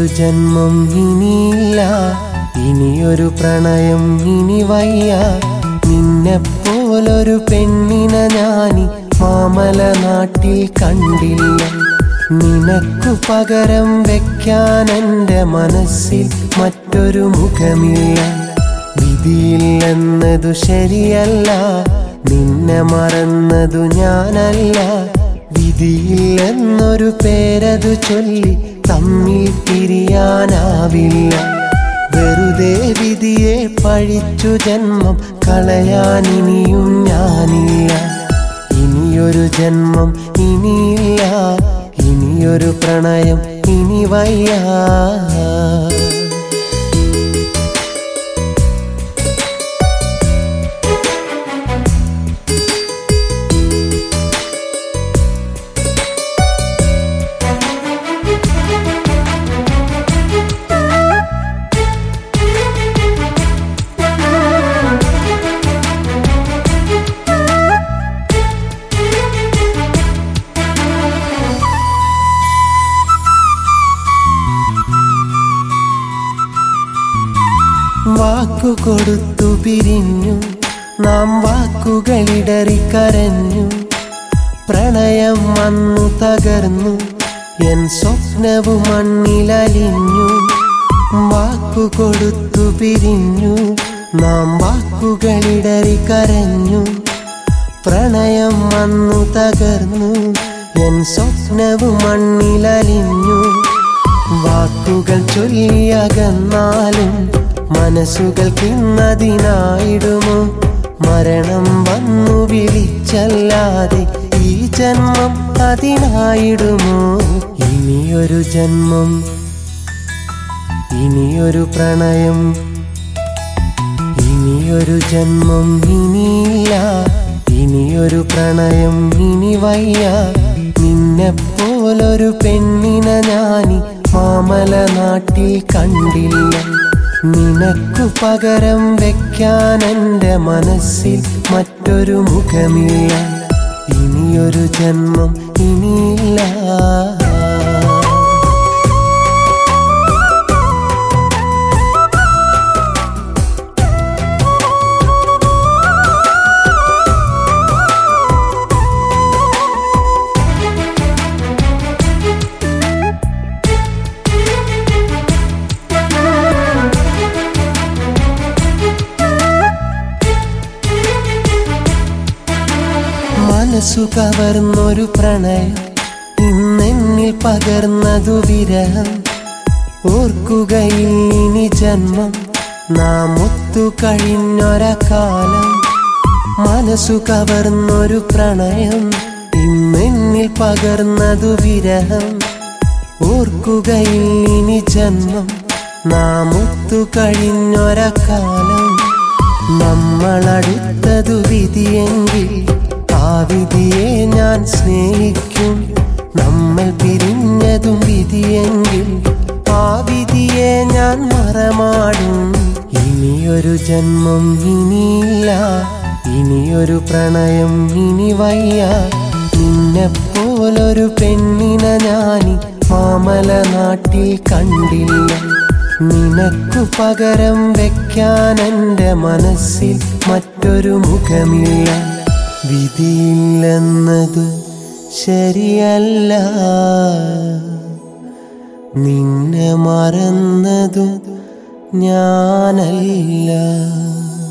ഇനിയൊരു ജന്മം ഇനിയില്ല ഇനിയൊരു പ്രണയം ഇനി വയ്യ നിന്നെപ്പോലൊരു പെണ്ണിനെ ഞാനി മാമല നാട്ടിൽ കണ്ടില്ല നിനക്കു പകരം വെക്കാൻ എൻ്റെ മനസ്സിൽ മറ്റൊരു മുഖമില്ല വിധിയില്ലെന്നതു ശരിയല്ല നിന്നെ മറന്നതു ഞാനല്ല വിധിയില്ലെന്നൊരു പേരതു ചൊല്ലി തമ്മിൽ പിരിയാനാവില്ല വെറുതെ വിധിയെ പഴിച്ചു ജന്മം കളയാനിനിയും ഞാനില്ല ഇനിയൊരു ജന്മം ഇനിയില്ല ഇനിയൊരു പ്രണയം ഇനി വയ്യ വാക്കു കൊടുത്തു പിരിഞ്ഞു നാം വാക്കുകളിടറി കരഞ്ഞു പ്രണയം വന്നു തകർന്നു എൻ സ്വപ്നവും മണ്ണിലലിഞ്ഞു വാക്കു കൊടുത്തു പിരിഞ്ഞു നാം വാക്കുകളിടറി കരഞ്ഞു പ്രണയം വന്നു തകർന്നു എൻ സ്വപ്നവും മണ്ണിലലിഞ്ഞു വാക്കുകൾ ചൊല്ലിയകന്നാലും മനസ്സുകൾക്കിന്നതിനായിടുമോ മരണം വന്നു വിളിച്ചല്ലാതെ ഈ ജന്മം അതിനായിടുമോ ഇനിയൊരു ജന്മം ഇനിയൊരു പ്രണയം ഇനിയൊരു ജന്മം ഇനിയില്ല ഇനിയൊരു പ്രണയം ഇനി വയ്യ നിന്നെപ്പോലൊരു പെണ്ണിനെ ഞാനി മാമല നാട്ടിൽ കണ്ടില്ല നിനക്കു പകരം വെക്കാൻ എൻ്റെ മനസ്സിൽ മറ്റൊരു മുഖമില്ല ഇനിയൊരു ജന്മം ഇനിയില്ല മനസ്സു കവർന്നൊരു പ്രണയം ഇന്നെന്നിൽ പകർന്നതു വിരഹം ഓർക്കുകയിൽ ഇനി ജന്മം നാം ഒത്തു കഴിഞ്ഞൊര കാലം മനസ്സു കവർന്നൊരു പ്രണയം ഇന്നെന്നിൽ പകർന്നതു വിരഹം ഓർക്കുകയിൽ ഇനി ജന്മം നാം ഒത്തു കഴിഞ്ഞൊര കാലം നമ്മളടുത്തതു വിധിയെങ്കിൽ ആ വിധിയെ ഞാൻ സ്നേഹിക്കും നമ്മൾ പിരിഞ്ഞതും വിധിയെങ്കിൽ ആ വിധിയെ ഞാൻ മറമാടും ഇനിയൊരു ജന്മം ഇനിയില്ല ഇനിയൊരു പ്രണയം ഇനി വയ്യ നിന്നെപ്പോലൊരു പെണ്ണിനെ ഞാനി മാമല നാട്ടിൽ കണ്ടില്ല നിനക്കു പകരം വെക്കാൻ എൻ്റെ മനസ്സിൽ മറ്റൊരു മുഖമില്ല വിധിയില്ലെന്നതു ശരിയല്ല നിന്നെ മറന്നതു ഞാനല്ല